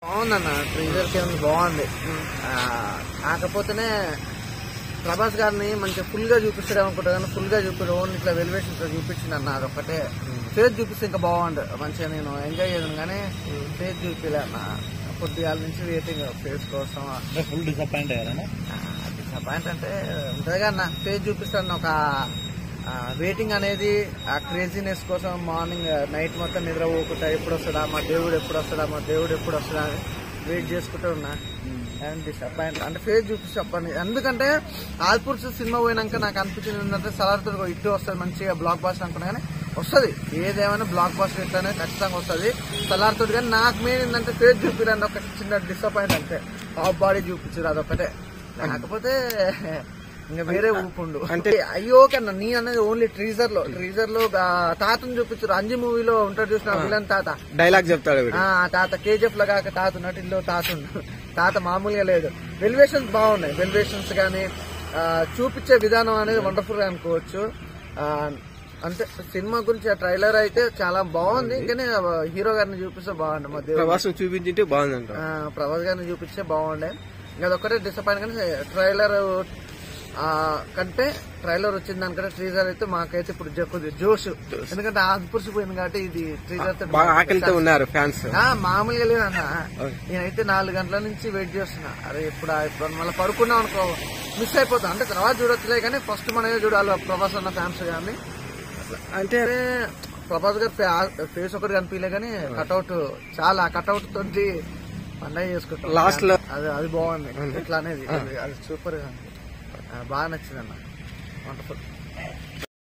బాగుందన్న ట్రైలర్ కి బాగుంది ఆ, కాకపోతేనే ప్రభాస్ గారిని మంచిగా ఫుల్ గా చూపిస్తాడు అనుకుంటా కానీ ఫుల్ గా చూపించాడు ఓన్లీ ఇట్లా వెలివేషన్ చూపించింది అన్న అదొక్కటే ఫేస్ చూపిస్తే ఇంకా బాగుండు మంచిగా నేను ఎంజాయ్ చేసాను కానీ ఫేస్ చూపించలే అన్న పొద్దుగాల నుంచి వెయిటింగ్ ఫేస్ కోసం ఫుల్ డిసప్పాయింట్ అయ్యారా పాయింట్ అంటే ఉంటుంది అన్న ఫేస్ చూపిస్తాను ఒక వెయిటింగ్ అనేది ఆ క్రేజీనెస్ కోసం మార్నింగ్ నైట్ మొత్తం నిద్ర పోకుండా ఎప్పుడు వస్తాడా మా దేవుడు ఎప్పుడు వస్తాడా మా దేవుడు ఎప్పుడు వస్తాడా అని వెయిట్ చేసుకుంటూ ఉన్నా అండ్ డిసప్పాయింట్ అంటే ఫేస్ చూపిస్తే చెప్పండి ఎందుకంటే ఆల్పూర్స్ సినిమా పోయినాక నాకు అనిపించింది ఏంటంటే సలార్తో ఇటు వస్తుంది మంచిగా బ్లాక్ బాస్టర్ అనుకున్నా కానీ వస్తుంది ఏదేమైనా బ్లాక్ బాస్టర్ ఇట్లానే ఖచ్చితంగా వస్తుంది సలార్తో కానీ నాకు మెయిన్ ఏంటంటే ఫేస్ చూపిరండి ఒక చిన్న డిసప్పాయింట్ అంతే హాఫ్ బాడీ చూపించారు అదొకటే కాకపోతే ఇంకా వేరే ఊపుండు అంటే అయ్యో కన్నా నీ అనేది ఓన్లీ ట్రీజర్ లో ట్రీజర్ లో ఆ తాతను చూపించారు అంజి మూవీలో ఉంటాడు చూసిన విలన్ తాత డైలాగ్ చెప్తాడు వీడు. ఆ తాత కేజీఎఫ్ లో కాక తాత ఉన్నట్టు ఇల్లు తాత ఉండు తాత మామూలుగా లేదు వెలివేషన్స్ బాగున్నాయి వెలివేషన్స్ కానీ చూపించే విధానం అనేది వండర్ఫుల్ గా అనుకోవచ్చు ఆ, అంతే సినిమా గురించి ఆ ట్రైలర్ అయితే చాలా బాగుంది కానీ హీరో గారిని చూపిస్తే బాగుంది మా దేవుడు ప్రభాస్ చూపించింటే బాగుందంట ఆ, ప్రభాస్ గారిని చూపించే బాగుండే ఇంకా అదొక్కటే డిసప్పాయింట్ కానీ ట్రైలర్ కంటే ట్రైలర్ వచ్చిన దానికంటే ట్రీజర్ అయితే మాకైతే ఇప్పుడు జ- కొద్దిగా జోష్ ఎందుకంటే ఆదిపురుషిపోయింది కాబట్టి ఇది ట్రీజర్ బాగా ఆకలితో ఉన్నారు ఫ్యాన్స్ మామూలుగా లేదన్న నేనైతే నాలుగు గంటల నుంచి వెయిట్ చేస్తున్నా అరే ఇప్పుడు ఇప్పుడు మళ్ళీ పడుకున్నాం అనుకో మిస్ అయిపోతాం అంటే తర్వాత చూడొచ్చులే కానీ ఫస్ట్ మనమే చూడాలి ప్రభాస్ అన్న ఫ్యాన్స్ కానీ అంటే అంటే ప్రభాస్ గారి ఫే- ఫేస్ ఒకటి కనిపించలే కానీ కట్అవుట్ చాలా కట్అవుట్ తోటి పండగ చేసుకుంటాం Last లో- అది అది బాగుంది ఇట్లా అనేది అది- అది సూపర్ గా ఉంది. ఆ, బాగా నచ్చింది అన్న వండర్ఫుల్